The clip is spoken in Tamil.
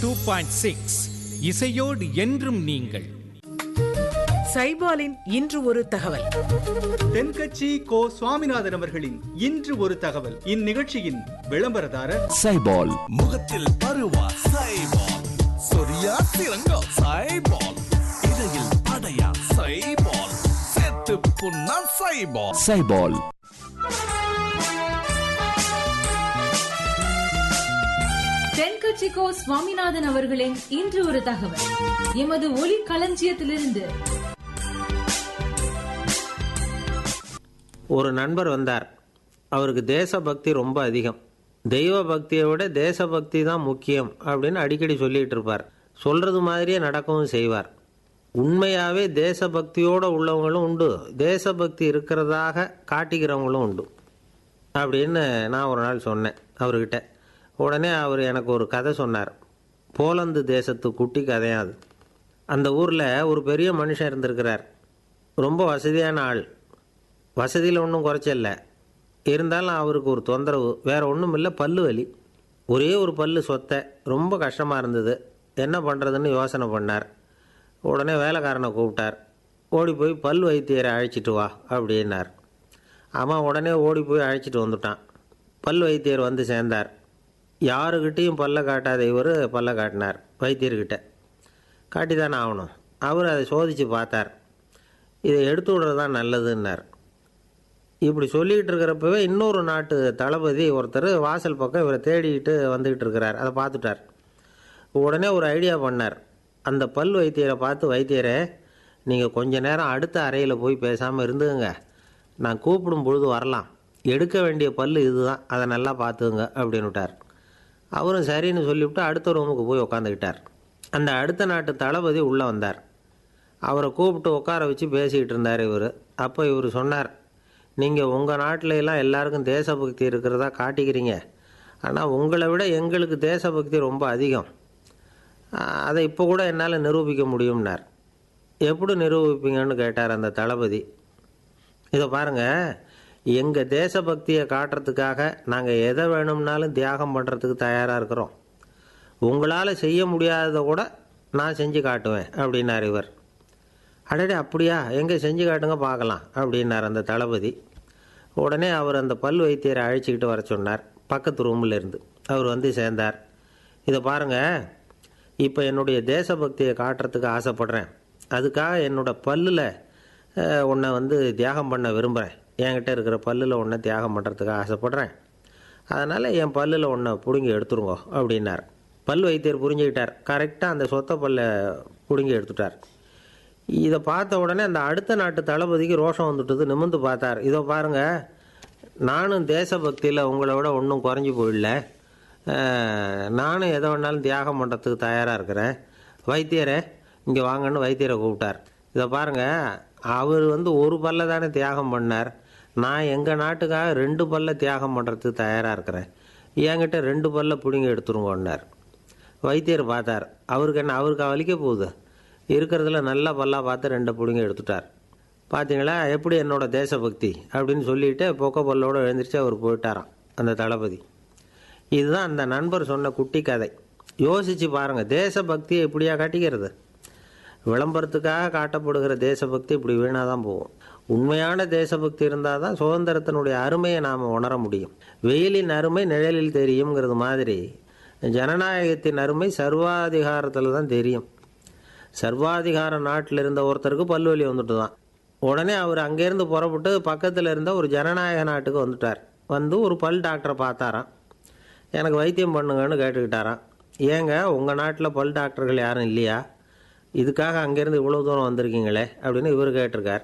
டூ பாயிண்ட் சிக்ஸ் இசையோடு என்றும் நீங்கள் சைபாலின் இன்று ஒரு தகவல் தென்கட்சி கோ சுவாமிநாதன் அவர்களின் இன்று ஒரு தகவல் இந்நிகழ்ச்சியின் விளம்பரதாரர் சைபால் முகத்தில் பருவா சைபால் சொரியா சிறங்கோ சைபால் இடையில் அடையா சைபால் செத்து புண்ணா சைபால் சைபால் தென்கட்சிக்கோ சுவாமிநாதன் அவர்களின் இன்று ஒரு தகவல் எமது ஒலி களஞ்சியத்திலிருந்து ஒரு நண்பர் வந்தார் அவருக்கு தேசபக்தி ரொம்ப அதிகம் தெய்வ பக்தியை விட தேசபக்தி தான் முக்கியம் அப்படின்னு அடிக்கடி சொல்லிட்டு இருப்பார் சொல்றது மாதிரியே நடக்கவும் செய்வார் உண்மையாகவே தேசபக்தியோடு உள்ளவங்களும் உண்டு தேசபக்தி இருக்கிறதாக காட்டிக்கிறவங்களும் உண்டு அப்படின்னு நான் ஒரு நாள் சொன்னேன் அவர்கிட்ட உடனே அவர் எனக்கு ஒரு கதை சொன்னார் போலந்து தேசத்து குட்டி கதையாக அது அந்த ஊரில் ஒரு பெரிய மனுஷன் இருந்திருக்கிறார் ரொம்ப வசதியான ஆள் வசதியில் ஒன்றும் குறைச்சல்ல இருந்தாலும் அவருக்கு ஒரு தொந்தரவு வேறு ஒன்றும் இல்லை பல்லு வலி ஒரே ஒரு பல்லு சொத்தை ரொம்ப கஷ்டமாக இருந்தது என்ன பண்ணுறதுன்னு யோசனை பண்ணார் உடனே வேலைக்காரனை கூப்பிட்டார் ஓடி போய் பல் வைத்தியரை அழைச்சிட்டு வா அப்படின்னார் அவன் உடனே ஓடி போய் அழைச்சிட்டு வந்துட்டான் பல் வைத்தியர் வந்து சேர்ந்தார் யாருக்கிட்டேயும் பல்ல காட்டாத இவர் பல்ல காட்டினார் வைத்தியர்கிட்ட காட்டி தானே ஆகணும் அவர் அதை சோதித்து பார்த்தார் இதை எடுத்து விடுறது தான் நல்லதுன்னார் இப்படி சொல்லிக்கிட்டு இருக்கிறப்பவே இன்னொரு நாட்டு தளபதி ஒருத்தர் வாசல் பக்கம் இவரை தேடிக்கிட்டு வந்துக்கிட்டு இருக்கிறார் அதை பார்த்துட்டார் உடனே ஒரு ஐடியா பண்ணார் அந்த பல் வைத்தியரை பார்த்து வைத்தியரே நீங்கள் கொஞ்ச நேரம் அடுத்த அறையில் போய் பேசாமல் இருந்துங்க நான் கூப்பிடும் பொழுது வரலாம் எடுக்க வேண்டிய பல் இதுதான் அதை நல்லா பார்த்துங்க அப்படின்னு விட்டார் அவரும் சரின்னு சொல்லிவிட்டு அடுத்த ரூமுக்கு போய் உட்காந்துக்கிட்டார் அந்த அடுத்த நாட்டு தளபதி உள்ளே வந்தார் அவரை கூப்பிட்டு உட்கார வச்சு பேசிக்கிட்டு இருந்தார் இவர் அப்போ இவர் சொன்னார் நீங்கள் உங்கள் நாட்டில எல்லாம் எல்லாருக்கும் தேசபக்தி இருக்கிறதா காட்டிக்கிறீங்க ஆனால் உங்களை விட எங்களுக்கு தேசபக்தி ரொம்ப அதிகம் ஆஹ், அதை இப்போ கூட என்னால் நிரூபிக்க முடியும்னார் எப்படி நிரூபிப்பீங்கன்னு கேட்டார் அந்த தளபதி இதை பாருங்கள் எங்கள் தேசபக்தியை காட்டுறதுக்காக நாங்கள் எதை வேணும்னாலும் தியாகம் பண்ணுறதுக்கு தயாராக இருக்கிறோம் உங்களால் செய்ய முடியாததை கூட நான் செஞ்சு காட்டுவேன் அப்படின்னார் இவர் அடடே அப்படியா எங்கே செஞ்சு காட்டுங்க பார்க்கலாம் அப்படின்னார் அந்த தளபதி உடனே அவர் அந்த பல் வைத்தியரை அழைச்சிக்கிட்டு வர சொன்னார் பக்கத்து ரூமில் இருந்து அவர் வந்து சேர்ந்தார் இதை பாருங்கள் இப்போ என்னுடைய தேசபக்தியை காட்டுறதுக்கு ஆசைப்படுறேன் அதுக்காக என்னோட பல்லில் உன்னை வந்து தியாகம் பண்ண விரும்புகிறேன் என்கிட்ட இருக்கிற பல்லில் உன்னை தியாகம் பண்ணுறதுக்கு ஆசைப்படுறேன் அதனால் என் பல்லில் ஒன்றை பிடுங்கி எடுத்துருங்கோ அப்படின்னார் பல் வைத்தியர் புரிஞ்சுக்கிட்டார் கரெக்டாக அந்த சொத்த பல்லை பிடுங்கி எடுத்துட்டார் இதை பார்த்த உடனே அந்த அடுத்த நாட்டு தளபதிக்கு ரோஷம் வந்துட்டது நிமிர்ந்து பார்த்தார் இதோ பாருங்க நானும் தேசபக்தியில் உங்களை விட ஒன்றும் குறைஞ்சி போயிடல அஹ், நானும் எதை வேணாலும் தியாகம் பண்ணுறதுக்கு தயாராக இருக்கிறேன் வைத்தியரே இங்கே வாங்கன்னு வைத்தியரை கூப்பிட்டார் இதை பாருங்க அவர் வந்து ஒரு பல்ல தானே தியாகம் பண்ணார் நான் எங்கள் நாட்டுக்காக ரெண்டு பல்ல தியாகம் பண்ணுறதுக்கு தயாராக இருக்கிறேன் என்கிட்ட ரெண்டு பல்ல பிடுங்கி எடுத்துருங்கன்னார் வைத்தியர் பார்த்தார் அவருக்கு என்ன அவருக்கு வலிக்க போகுது இருக்கிறதுல நல்ல பல்லா பார்த்து ரெண்டை பிடுங்கி எடுத்துட்டார் பார்த்தீங்களா எப்படி என்னோட தேசபக்தி அப்படின்னு சொல்லிட்டு பொக்க பல்லோடு எழுந்திரிச்சு அவர் போயிட்டாராம் அந்த தளபதி இதுதான் அந்த நண்பர் சொன்ன குட்டி கதை யோசிச்சு பாருங்க தேசபக்தியை இப்படியா காட்டிக்கிறது விளம்பரத்துக்காக காட்டப்படுகிற தேசபக்தி இப்படி வீணாக தான் போகும் உண்மையான தேசபக்தி இருந்தால் தான் சுதந்திரத்தினுடைய அருமையை நாம் உணர முடியும் வெயிலின் அருமை நிழலில் தெரியுங்கிறது மாதிரி ஜனநாயகத்தின் அருமை சர்வாதிகாரத்தில் தான் தெரியும் சர்வாதிகார நாட்டில் இருந்த ஒருத்தருக்கு பல்வலி வந்துட்டு தான் உடனே அவர் அங்கேருந்து புறப்பட்டு பக்கத்தில் இருந்த ஒரு ஜனநாயக நாட்டுக்கு வந்துட்டார் வந்து ஒரு பல் டாக்டரை பார்த்தாராம் எனக்கு வைத்தியம் பண்ணுங்கன்னு கேட்டுக்கிட்டாராம் ஏங்க உங்கள் நாட்டில் பல் டாக்டர்கள் யாரும் இல்லையா இதுக்காக அங்கேருந்து இவ்வளோ தூரம் வந்திருக்கீங்களே அப்படின்னு இவர் கேட்டிருக்கார்